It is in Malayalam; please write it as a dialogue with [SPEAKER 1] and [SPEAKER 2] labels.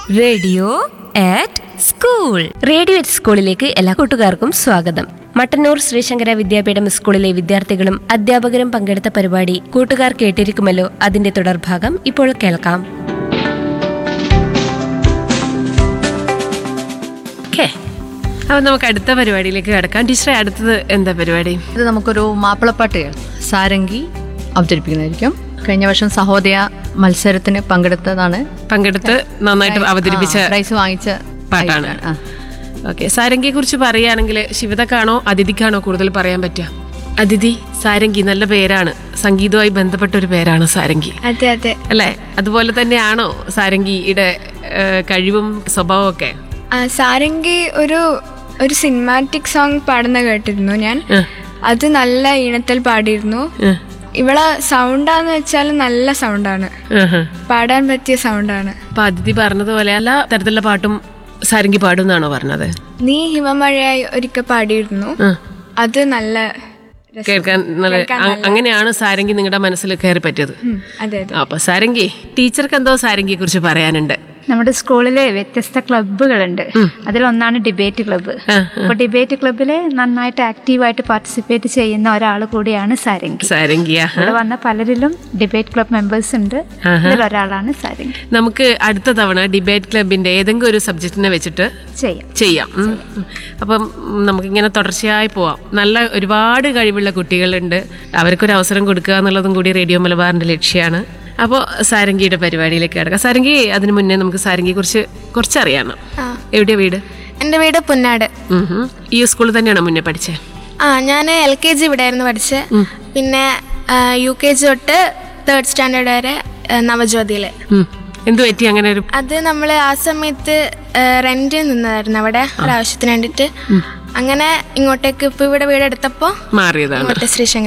[SPEAKER 1] Radio at school radio at സ്കൂളിലേക്ക് എല്ലാ കൂട്ടുകാർക്കും സ്വാഗതം മട്ടന്നൂർ ശ്രീശങ്കര വിദ്യാപീഠം സ്കൂളിലെ വിദ്യാർത്ഥികളും അധ്യാപകരും പങ്കെടുത്ത പരിപാടി കൂട്ടുകാർ കേട്ടിരിക്കുമല്ലോ അതിന്റെ തുടർഭാഗം ഇപ്പോൾ കേൾക്കാം
[SPEAKER 2] ഓക്കെ അപ്പൊ നമുക്ക് അടുത്ത പരിപാടിയിലേക്ക് കിടക്കാം ടീച്ചറെ അടുത്തത് എന്താ പരിപാടി
[SPEAKER 3] ഇത് നമുക്കൊരു മാപ്പിളപ്പാട്ട് സാരംഗി അവതരിപ്പിക്കുന്നതായിരിക്കും കഴിഞ്ഞ വർഷം സഹോദയ മത്സരത്തിന് പങ്കെടുത്തതാണ്
[SPEAKER 2] പങ്കെടുത്ത് നന്നായിട്ട് അവതരിപ്പിച്ച
[SPEAKER 3] ആ, പ്രൈസ് വാങ്ങിച്ച
[SPEAKER 2] പാട്ടാണ്
[SPEAKER 3] ആ.
[SPEAKER 2] ഓക്കെ സാരംഗിയെ കുറിച്ച് പറയുകയാണെങ്കിൽ ശിവതക്കാണോ അതിഥിക്കാണോ കൂടുതൽ പറയാൻ പറ്റുക അതിഥി സാരംഗി നല്ല പേരാണ് സംഗീതവുമായി ബന്ധപ്പെട്ട ഒരു പേരാണ് സാരംഗി
[SPEAKER 4] അതെ അതെ
[SPEAKER 2] അല്ലേ അതുപോലെ തന്നെയാണോ സാരംഗിയുടെ ഏഹ്, കഴിവും സ്വഭാവവും ഒക്കെ
[SPEAKER 4] ആ, സാരംഗി ഒരു ഒരു സിനിമാറ്റിക് സോങ് പാടുന്ന കേട്ടിരുന്നു ഞാൻ അത് നല്ല ഈണത്തിൽ പാടിയിരുന്നു ഇവളെ സൗണ്ടാന്ന് വെച്ചാൽ നല്ല സൗണ്ടാണ്
[SPEAKER 2] ആഹാ.
[SPEAKER 4] പാടാൻ പറ്റിയ സൗണ്ടാണ്
[SPEAKER 2] അപ്പൊ അതിഥി പറഞ്ഞതുപോലെ എല്ലാ തരത്തിലുള്ള പാട്ടും സാരംഗി പാടും എന്നാണോ പറഞ്ഞത്
[SPEAKER 4] നീ ഹിമമഴയായി ഒരിക്കൽ പാടിയിരുന്നു അത് നല്ല രസം.
[SPEAKER 2] കേൾക്കാൻ നല്ല അ- അങ്ങനെയാണ് സാരംഗി നിങ്ങളുടെ മനസ്സിൽ കയറി പറ്റിയത്
[SPEAKER 4] ഉം, അതെ അതെ
[SPEAKER 2] അപ്പൊ സാരംഗി ടീച്ചർക്ക് എന്തോ സാരംഗിയെ കുറിച്ച് പറയാനുണ്ട്
[SPEAKER 5] നമ്മുടെ സ്കൂളില് വ്യത്യസ്ത ക്ലബ്ബുകളുണ്ട് അതിലൊന്നാണ് ഡിബേറ്റ് ക്ലബ്ബ് അപ്പൊ ഡിബേറ്റ് ക്ലബ്ബില് നന്നായിട്ട് ആക്റ്റീവായിട്ട് പാർട്ടിസിപ്പേറ്റ് ചെയ്യുന്ന ഒരാൾ കൂടിയാണ് സാരംഗി
[SPEAKER 2] സാരംഗിയ
[SPEAKER 5] ഇവിടെ വന്ന പലരിലും ഡിബേറ്റ് ക്ലബ് മെമ്പേഴ്സ് ഉണ്ട് ഇതിലൊരാളാണ് സാരംഗി
[SPEAKER 2] നമുക്ക് അടുത്ത തവണ ഡിബേറ്റ് ക്ലബിന്റെ ഏതെങ്കിലും ഒരു സബ്ജക്റ്റിനെ വെച്ചിട്ട്
[SPEAKER 5] ചെയ്യാം
[SPEAKER 2] ചെയ്യാം ഉം. അപ്പം ഉം, നമുക്കിങ്ങനെ തുടർച്ചയായി പോവാം നല്ല ഒരുപാട് കഴിവുള്ള കുട്ടികളുണ്ട് അവർക്കൊരു അവസരം കൊടുക്കുക എന്നുള്ളതും കൂടി റേഡിയോ മലബാറിന്റെ ലക്ഷ്യമാണ് അപ്പോൾ സാരംഗിയുടെ പരിപാടിയിലേക്ക് കിടക്കാം സാരംഗി അതിനു മുന്നേ നമുക്ക് സാരംഗിയെ കുറിച്ച് കുറച്ചറിയണം എവിടെയാ വീട്
[SPEAKER 6] എൻ്റെ വീട് പുന്നാട്
[SPEAKER 2] ഉം ഹും. ഈ സ്കൂളിൽ തന്നെയാണോ മുന്നേ പഠിച്ചത്
[SPEAKER 6] ആ ഞാൻ എൽ കെ ജി ഇവിടെ ആയിരുന്നു പഠിച്ചത് പിന്നെ യു കെ ജി തൊട്ട് തേർഡ് സ്റ്റാൻഡേർഡ് വരെ ആ, നവജ്യോതിയിൽ
[SPEAKER 2] ഉം. എന്ത് പറ്റി അങ്ങനെ ഒരു
[SPEAKER 6] അത് നമ്മൾ ആ സമയത്ത് റെന്റ് നിന്നതായിരുന്നു അവിടെ ഒരു ആവശ്യത്തിന് വേണ്ടിയിട്ട് അങ്ങനെ ഇങ്ങോട്ടേക്ക് ഇപ്പൊ ഇവിടെ വീടെടുത്തപ്പോൾ
[SPEAKER 2] മാറിയതാണ്
[SPEAKER 6] ഇങ്ങോട്ട് ശ്രീശങ്കര